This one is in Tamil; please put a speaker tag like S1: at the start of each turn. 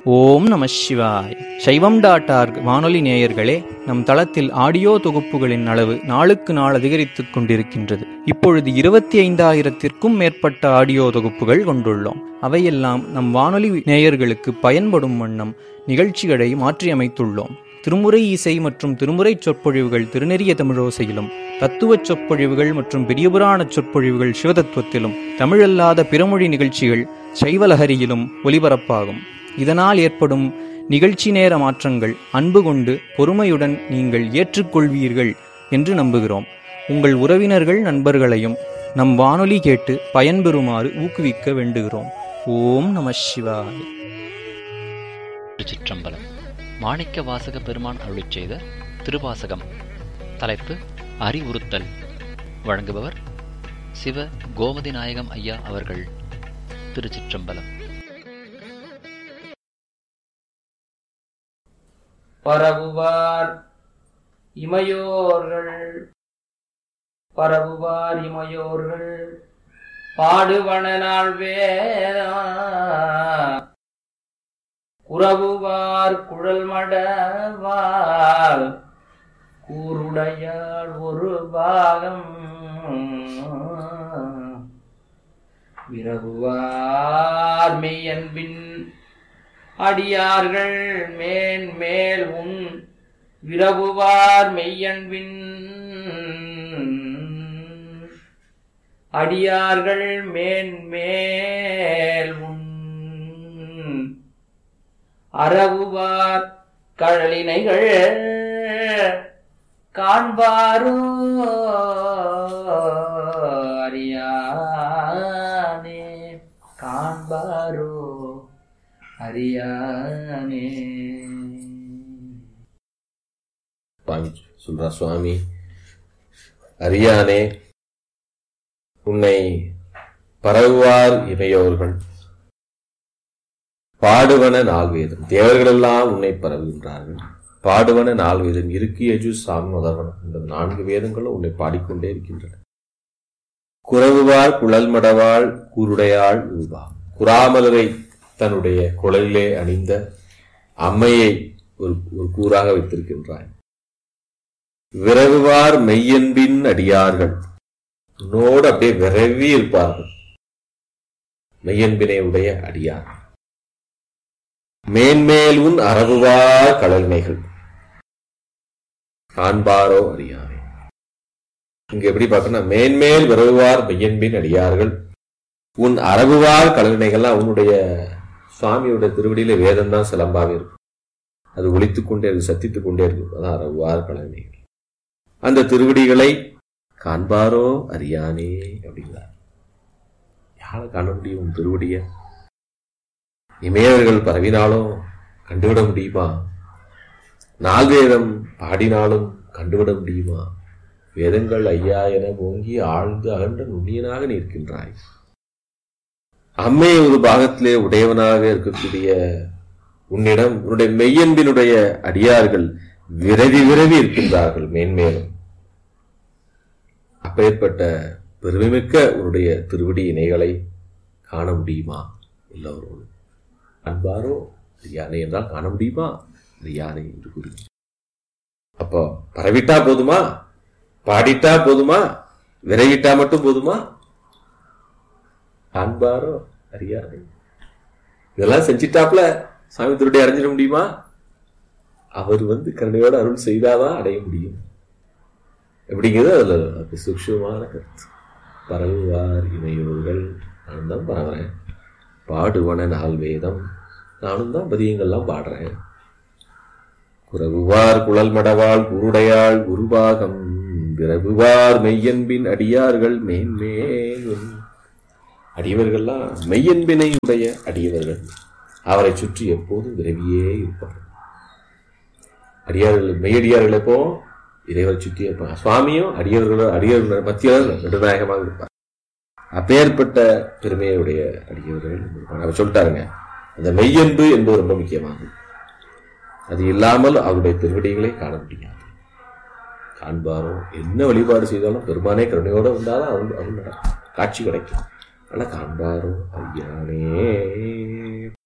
S1: ஓம் நம சிவாய் சைவம் டாட் ஆர்க் வானொலி நேயர்களே நம் தளத்தில் ஆடியோ தொகுப்புகளின் அளவு நாளுக்கு நாள் அதிகரித்துக் கொண்டிருக்கின்றது இப்பொழுது இருபத்தி ஐந்தாயிரத்திற்கும் மேற்பட்ட ஆடியோ தொகுப்புகள் கொண்டுள்ளோம் அவையெல்லாம் நம் வானொலி நேயர்களுக்கு பயன்படும் வண்ணம் நிகழ்ச்சிகளை மாற்றியமைத்துள்ளோம் திருமுறை இசை மற்றும் திருமுறை சொற்பொழிவுகள் திருநெறிய தமிழோசையிலும் தத்துவச் சொற்பொழிவுகள் மற்றும் பெரியபுராண சொற்பொழிவுகள் சிவதத்துவத்திலும் தமிழல்லாத பிறமொழி நிகழ்ச்சிகள் சைவலஹரியிலும் ஒலிபரப்பாகும் இதனால் ஏற்படும் நிகழ்ச்சி நேர மாற்றங்கள் அன்பு கொண்டு பொறுமையுடன் நீங்கள் ஏற்றுக்கொள்வீர்கள் என்று நம்புகிறோம் உங்கள் உறவினர்கள் நண்பர்களையும் நம் வானொலி கேட்டு பயன்பெறுமாறு ஊக்குவிக்க வேண்டுகிறோம் ஓம் நம சிவாய
S2: திருச்சிற்றம்பலம் மாணிக்க வாசக பெருமான் அருளிச் செய்த திருவாசகம் தலைப்பு அறிவுறுத்தல் வழங்குபவர் சிவ கோமதி நாயகம் ஐயா அவர்கள் திருச்சிற்றம்பலம்
S3: பரவுவார் இமையோர்கள் பரவுவார் இமையோர்கள் பாடுவன நாள் வேதா குறவுவார் குழல் மடவால் கூருடையாள் ஒரு பாகம் விரகுவார் மெய்யன்பின் அடியார்கள் மேன் மேல் உன் விரவுவார் மெய்யன்பின் அடியார்கள் மேன் மேல் உன் அறவுவார் கழலினைகள் காண்பாரோ அறியானே காண்பாரோ அறியானே
S4: சுவாமி சொல்றா சுவாமி அறியானே உன்னை பரவுவார் இமையோர்கள் பாடுவன நால்வேதம் தேவர்களெல்லாம் உன்னை பரவுகின்றார்கள் பாடுவன நால்வேதம் இருக்கு எஜு சாமி முதல்வனம் இந்த நான்கு வேதங்களும் உன்னை பாடிக்கொண்டே இருக்கின்றன குறவுவாள் குழல் மடவாள் கூருடையாள் உருவா குறாமலரை தன்னுடைய குழலிலே அணிந்த அம்மையை ஒரு ஒரு கூறாக வைத்திருக்கின்றாய் விரவுவார் மெய்யன்பின் அடியார்கள் உன்னோடு அப்படியே விரவி இருப்பார்கள் மெய்யன்பினை உடைய அடியார்கள் மேன்மேல் உன் அறவுவார் கடல்மைகள் காண்பாரோ அறியாமே இங்க எப்படி பார்க்கணும் மேன்மேல் விரவுவார் மெய்யன்பின் அடியார்கள் உன் அரபுவார் கலனைகள்லாம் உன்னுடைய சுவாமியோட திருவடியில வேதம் தான் சிலம்பாவே இருக்கும் அது ஒழித்துக் கொண்டே இருக்கும் சத்தித்துக் கொண்டே இருக்கும் அதான் அரபுவார் கலனைகள் அந்த திருவடிகளை காண்பாரோ அறியானே அப்படிங்கிறார் யாரை காண முடியும் உன் திருவடிய இமயவர்கள் பரவினாலும் கண்டுவிட முடியுமா நால்வேதம் பாடினாலும் கண்டுவிட முடியுமா வேதங்கள் ஐயா என ஓங்கி ஆழ்ந்து அகன்ற நுண்ணியனாக நிற்கின்றாய் அம்மை ஒரு பாகத்திலே உடையவனாக இருக்கக்கூடிய உன்னிடம் உன்னுடைய மெய்யன்பினுடைய அடியார்கள் விரவி விரவி இருக்கின்றார்கள் மேன்மேலும் அப்பேற்பட்ட பெருமைமிக்க உன்னுடைய திருவடி இணைகளை காண முடியுமா எல்லோரோடும் அன்பாரோ யானை என்றால் காண முடியுமா யானை என்று கூறி அப்போ பரவிட்டா போதுமா பாடிட்டா போதுமா விரைவிட்டா மட்டும் போதுமா காண்பாரோ அறியாதே இதெல்லாம் செஞ்சிட்டாப்ல சாமி திருடி அடைஞ்சிட முடியுமா அவர் வந்து கருணையோட அருள் செய்தாதான் அடைய முடியும் எப்படிங்கிறது அதுல அது சூக்ஷமான கருத்து பரவுவார் இமையோர்கள் நான் தான் பரவுறேன் பாடுவன நாள் வேதம் நானும் தான் பதியங்கள்லாம் பாடுறேன் குறவுவார் குழல் மடவாள் குருடையாள் குருபாகம் விரவுவார் மெய்யன்பின் அடியார்கள் மேன்மேலும் அடியவர்கள்லாம் மெய்யன்பினை உடைய அடியவர்கள் அவரை சுற்றி எப்போதும் விரவியே இருப்பார்கள் அடியார்கள் மெய்யடியார்கள் எப்போ இறைவரை சுற்றி இருப்பாங்க சுவாமியும் அடியவர்கள் அடியவர்கள் மத்தியில் நடுநாயகமாக இருப்பார் அப்பேற்பட்ட பெருமையுடைய அடியவர்கள் அவர் சொல்லிட்டாருங்க அந்த மெய்யன்பு என்பது ரொம்ப முக்கியமானது அது இல்லாமல் அவருடைய திருவடிகளை காண முடியாது காண்பாரோ என்ன வழிபாடு செய்தாலும் பெருமானே கருணையோட வந்தாலும் அருள் அருள் நடக்கும் காட்சி கிடைக்கும் அதனால காண்பாரோ ஐயானே